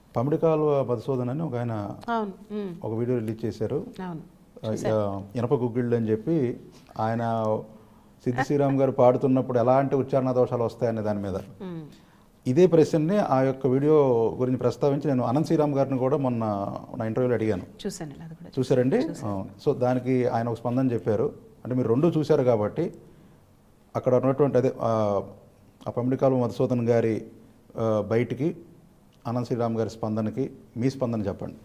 పమిడికాలు మధుసూదన్ అని ఒక ఆయన అవును ఉమ్, ఒక వీడియో రిలీజ్ చేశారు అవును ఆ, ఇనప గుగ్గిళ్ళు అని చెప్పి ఆయన సిద్ధి శ్రీరామ్ గారు పాడుతున్నప్పుడు ఎలాంటి ఉచ్చారణ దోషాలు వస్తాయనే దాని మీద ఉమ్, ఇదే ప్రశ్నని ఆ యొక్క వీడియో గురించి ప్రస్తావించి నేను అనంత్ శ్రీరామ్ గారిని కూడా మొన్న నా ఇంటర్వ్యూలో అడిగాను చూశాను అది కూడా చూసారండి ఆ, సో దానికి ఆయన ఒక స్పందన చెప్పారు అంటే మీరు రెండు చూశారు కాబట్టి అక్కడ ఉన్నటువంటి అదే ఆ, ఆ పమిడికాలు మధుసూదన్ గారి ఆ, బయటికి అనంత్ శ్రీరామ్ గారి స్పందనకి మీ స్పందన చెప్పండి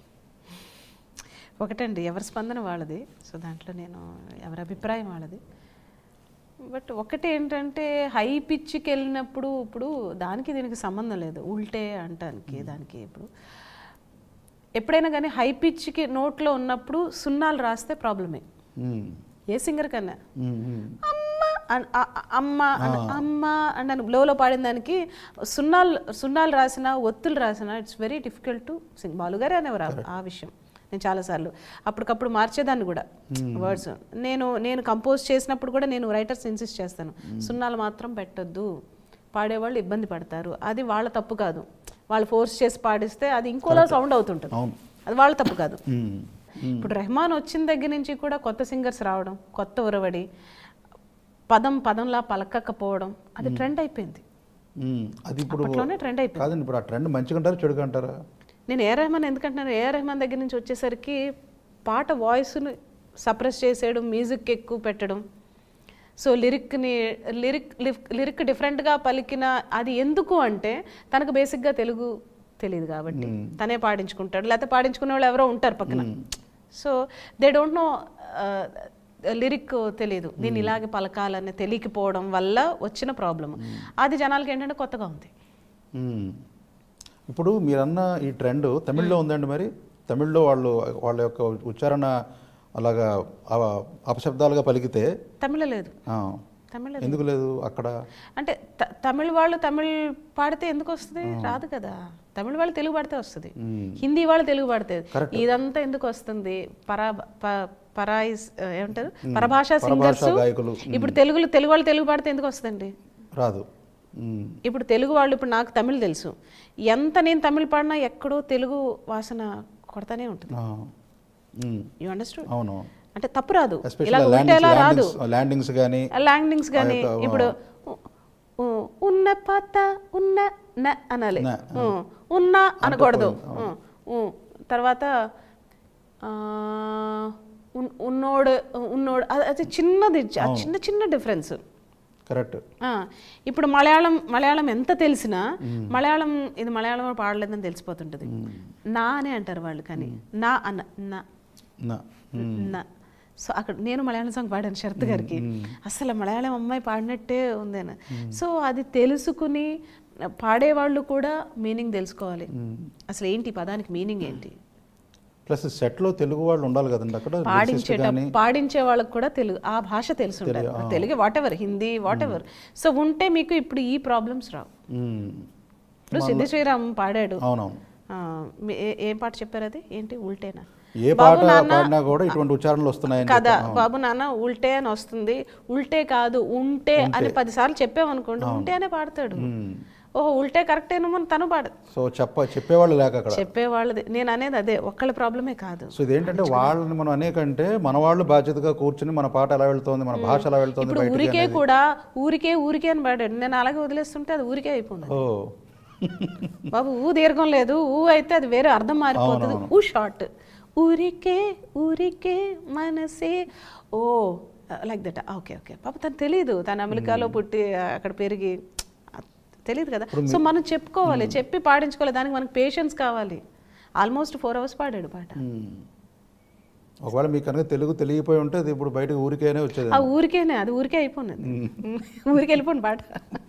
ఒకటండి ఎవరి స్పందన వాళ్ళది సో దాంట్లో నేను ఎవరి అభిప్రాయం వాళ్ళది బట్ ఒకటి ఏంటంటే హై పిచ్కి వెళ్ళినప్పుడు ఇప్పుడు దానికి దీనికి సంబంధం లేదు ఉల్టే అంటానికి దానికి ఇప్పుడు ఎప్పుడైనా కానీ హై పిచ్కి నోట్లో ఉన్నప్పుడు సున్నాలు రాస్తే ప్రాబ్లమే మ్మ్. ఏ సింగర్ కన్నా మ్మ్, మ్మ్. అమ్మ అన్- ఆ- ఆ- అమ్మ అన్- అమ్మ అని లోలో పాడిన దానికి సున్నాలు సున్నాలు రాసిన ఒత్తులు రాసిన it's very difficult to sing బాలుగారే అనేవారు ఆ- ఆ విషయం నేను చాలాసార్లు అప్పటికప్పుడు మార్చేదాన్ని కూడా వర్డ్స్ నేను నేను కంపోజ్ చేసినప్పుడు కూడా నేను రైటర్స్ ఇన్సిస్ట్ చేస్తాను సున్నాలు మాత్రం పెట్టొద్దు పాడేవాళ్ళు ఇబ్బంది పడతారు అది వాళ్ళ తప్పు కాదు వాళ్ళు ఫోర్స్ చేసి పాడిస్తే అది ఇంకోలా సౌండ్ అవుతుంటుంది అవును అది వాళ్ళ తప్పు కాదు మ్మ్. ఇప్పుడు రెహమాన్ వచ్చిన దగ్గర నుంచి కూడా కొత్త సింగర్స్ రావడం కొత్త ఉరవడి పదం పదంలా పలకకపోవడం అది ట్రెండ్ అయిపోయింది మ్మ్. అది ఇప్పుడు అప్పట్లోనే ట్రెండ్ అయిపోయింది కాదండి ఇప్పుడు ఆ ట్రెండ్ మంచిగా అంటారా చెడుగా అంటారా నేను ఏ రెహమాన్ ఎందుకంటున్నాను ఏ రెహమాన్ దగ్గర నుంచి వచ్చేసరికి పాట వాయిస్ని సప్రెస్ చేసేయడం మ్యూజిక్ ఎక్కువ పెట్టడం సో లిరిక్ని లిరిక్ లిరిక్ డిఫరెంట్గా పలికిన అది ఎందుకు అంటే తనకు బేసిక్గా తెలుగు తెలియదు కాబట్టి తనే పాడించుకుంటాడు లేకపోతే పాడించుకునే వాళ్ళు ఎవరో ఉంటారు పక్కన so they don't know lyric తెలియదు దీన్ని ఇలాగే పలకాలని తెలియకపోవడం వల్ల వచ్చిన ప్రాబ్లమ్ అది జనాలకి ఏంటంటే కొత్తగా ఉంది మ్మ్. ఇప్పుడు మీరన్న ఈ ట్రెండ్ తమిళ్లో ఉందండి మరి తమిళ్లో వాళ్ళు వాళ్ళ యొక్క ఉచ్చారణ అలాగా అవ- అపశబ్దాలుగా పలికితే తమిళ లేదు ఆ, తమిళ ఎందుకు లేదు అక్కడ అంటే త- తమిళ వాళ్ళు తమిళ్ పాడితే ఎందుకు వస్తుంది రాదు కదా తమిళ వాళ్ళు తెలుగు పాడితే వస్తుంది మ్మ్. హిందీ వాళ్ళు తెలుగు పాడితే ఇదంతా ఎందుకు వస్తుంది పరా ప- పరాయిస్ ఆ, ఏమంటారు పరభాషా సింగర్స్ గాయకులు ఇప్పుడు తెలుగులో తెలుగు వాళ్ళు తెలుగు పాడితే ఎందుకు వస్తుందండి రాదు మ్మ్. ఇప్పుడు తెలుగు వాళ్ళు ఇప్పుడు నాకు తమిళ్ తెలుసు ఎంత నేను తమిళ్ పాడినా ఎక్కడో తెలుగు వాసన కొడతానే ఉంటుంది ఆ. మ్మ్. యూ అండర్స్టూడ్ అవును అంటే తప్పు రాదు ఎస్పెషల్లీ ఇలా ఉంటే ఎలా రాదు ల్యాండింగ్స్ కానీ ల్యాండింగ్స్ కానీ ఇప్పుడు ఉ- ఉ- ఉన్న పాత ఉన్న న అనాలి న, ఉ, ఉన్న అనకూడదు ఉ, ఉ. తర్వాత ఆ, ఉన్- ఉన్నోడు ఉన్నోడు అది- అది చిన్నది ఆ చిన్న చిన్న డిఫరెన్స్ కరెక్ట్ ఇప్పుడు మలయాళం మలయాళం ఎంత తెలిసినా మలయాళం ఇది మలయాళం పాడలేదని తెలిసిపోతుంటుంది నా అని అంటారు వాళ్ళు కానీ నా అన్న నా నా నా సో అక్కడ నేను మలయాళం సాంగ్ పాడాను శరత్ గారికి అసలు మలయాళం అమ్మాయి పాడినట్టే ఉందేనా సో అది తెలుసుకుని పాడేవాళ్ళు కూడా మీనింగ్ తెలుసుకోవాలి అసలు ఏంటి ఈ పదానికి మీనింగ్ ఏంటి ప్లస్ సెట్లో తెలుగు వాళ్ళు ఉండాలి కదండి అక్కడ lyricist పాడించేట కానీ పాడించే వాళ్ళకి కూడా తెలుగు ఆ భాష తెలిసి ఉండాలి Telugu whatever Hindi whatever so ఉంటే మీకు ఇప్పుడు ఈ ప్రాబ్లమ్స్ రావు మ్మ్. ఇప్పుడు సిద్ధి శ్రీరామ్ పాడాడు అవునవును ఆ, మీ- ఏ- ఏం పాట చెప్పారు అది ఏంటి ఉల్టేనా ఏ పాట పాడినా కూడా ఇటువంటి ఉచ్చారణలు వస్తున్నాయని కదా బాబు నాన్న ఉల్టే అని వస్తుంది ఉల్టే కాదు ఉంటే అని పదిసార్లు చెప్పామనుకోండి ఉంటే అనే పాడతాడు ఓహో ఉల్టే కరెక్టేనో అని తను పాడదు సో చెప్ప చెప్పేవాళ్ళు లేక అక్కడ చెప్పేవాళ్ళది నేను అనేది అదే ఒక్కళ్ళ ప్రాబ్లమే కాదు సో ఇదేంటంటే వాళ్ళని మనం అనేకంటే మన వాళ్ళు బాధ్యతగా కూర్చుని మన పాట ఎలా వెళ్తోంది మన భాష ఎలా వెళ్తోంది ఇప్పుడు బయటికి ఊరికే కూడా ఊరికే ఊరికే అని పాడాడు నేను అలాగే వదిలేస్తుంటే అది ఊరికే అయిపోయింది ఓ బాబు ఊ దీర్ఘం లేదు ఊ అయితే అది వేరే అర్థం మారిపోతుంది ఊ షార్ట్ ఊరికే ఊరికే మనసే oh like that okay okay పాప తను తెలియదు తను అమెరికాలో పుట్టి అక్కడ పెరిగి తెలియదు కదా సో మనం చెప్పుకోవాలి చెప్పి పాడించుకోవాలి దానికి మనకు పేషెన్స్ కావాలి ఆల్మోస్ట్ ఫోర్ అవర్స్ పాడాడు పాట మ్మ్. ఒకవేళ మీకు కనుక తెలుగు తెలియపోయి ఉంటే అది ఇప్పుడు బయటకు ఊరికేనే వచ్చేది ఆ ఊరికేనే అది ఊరికే అయిపోయినది ఊరికే వెళ్ళిపోయింది పాట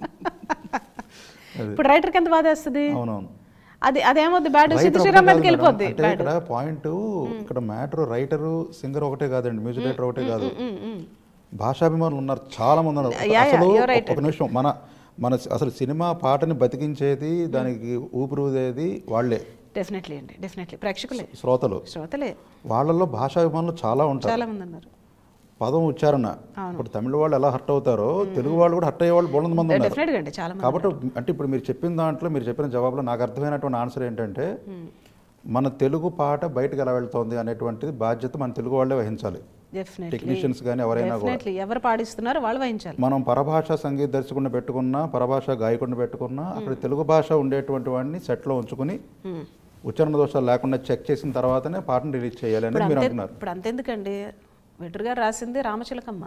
ఇప్పుడు రైటర్కి ఎంత బాధ వేస్తుంది అవునవును అది అదేమవుద్ది బ్యాడ్ రైటర్ సిద్ధు ఒకటే శ్రీరామ్ కాదు మీదకి మేడం. వెళ్ళిపోద్ది అంటే ఇక్కడ పాయింట్ ఇక్కడ మ్యాటర్ రైటరు సింగర్ ఒకటే కాదండి మ్యూజిక్ రైటర్ ఒకటే కాదు ఉమ్, ఉమ్. భాషాభిమానులు ఉన్నారు చాలా మంది ఉన్నారు యా, అసలు you're right. ఒక నిమిషం మన మన అసలు సినిమా పాటని బతికించేది దానికి ఊపిరుదేది వాళ్ళే డెఫినెట్లీ అండి డెఫినెట్లీ ప్రేక్షకులే శ్రోతలు శ్రోతలే వాళ్ళల్లో భాషాభిమానులు చాలా ఉంటారు చాలా మంది ఉన్నారు పదం ఉచ్చారణ ఇప్పుడు తమిళ వాళ్ళు ఎలా హర్ట్ అవుతారో తెలుగు వాళ్ళు కూడా హర్ట్ అయ్యే వాళ్ళు బోలంత మంది ఉన్నారు డెఫినెట్గా అండి చాలా మంది కాబట్టి అంటే ఇప్పుడు మీరు చెప్పిన దాంట్లో మీరు చెప్పిన జవాబులో నాకు అర్థమైనటువంటి ఆన్సర్ ఏంటంటే మన తెలుగు పాట బయటకు ఎలా వెళ్తోంది అనేటువంటిది బాధ్యత మన తెలుగు వాళ్ళే వహించాలి డెఫినెట్లీ టెక్నీషియన్స్ కానీ ఎవరైనా కూడా డెఫినెట్లీ ఎవరు పాడిస్తున్నారో వాళ్ళు వహించాలి మనం పరభాష సంగీత దర్శకుడిని పెట్టుకున్నా పరభాష గాయకుడిని పెట్టుకున్నా అక్కడ తెలుగు భాష ఉండేటువంటి వాడిని సెట్లో ఉంచుకుని Hmm. ఉచ్చారణ దోషాలు లేకుండా చెక్ చేసిన తర్వాతనే పాటను రిలీజ్ చేయాలి ఇప్పుడు అనేది మీరు అంతే అంటున్నారు ఇప్పుడు అంతెందుకండి వెటర్ గారు రాసింది రామచిలకమ్మ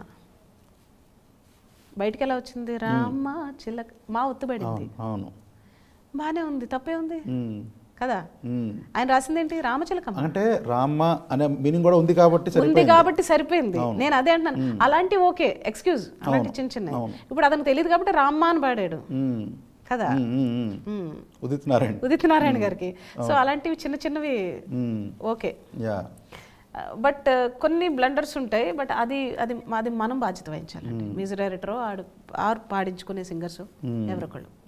బయటికి ఎలా వచ్చింది రామ చిలక మా ఒత్తుబడింది అవును అవును బానే ఉంది తప్పే ఉంది ఉమ్, కదా ఉమ్. ఆయన రాసింది ఏంటి రామచిలకమ్మ అంటే రామ్మ అనే మీనింగ్ కూడా ఉంది కాబట్టి ఉంది సరిపోయింది కాబట్టి సరిపోయింది నేను అదే అంటున్నాను అలాంటి ఓకే ఎక్స్క్యూజ్ అలాంటి చిన్న చిన్న అవును. ఇప్పుడు అతనికి తెలియదు కాబట్టి రామ్మ అని పాడాడు ఉమ్, కదా ఉమ్, ఉమ్, ఉమ్. ఉమ్. ఉదిత్ నారాయణ ఉదిత్ నారాయణ గారికి సో అలాంటివి చిన్న చిన్నవి ఉమ్, ఓకే యా బట్ కొన్ని బ్లండర్స్ ఉంటాయి బట్ అది అది అది మనం బాధ్యత వహించాలండి మ్యూజిక్ డైరెక్టర్ ఆడు ఆరు పాడించుకునే సింగర్స్ ఎవరొకళ్ళు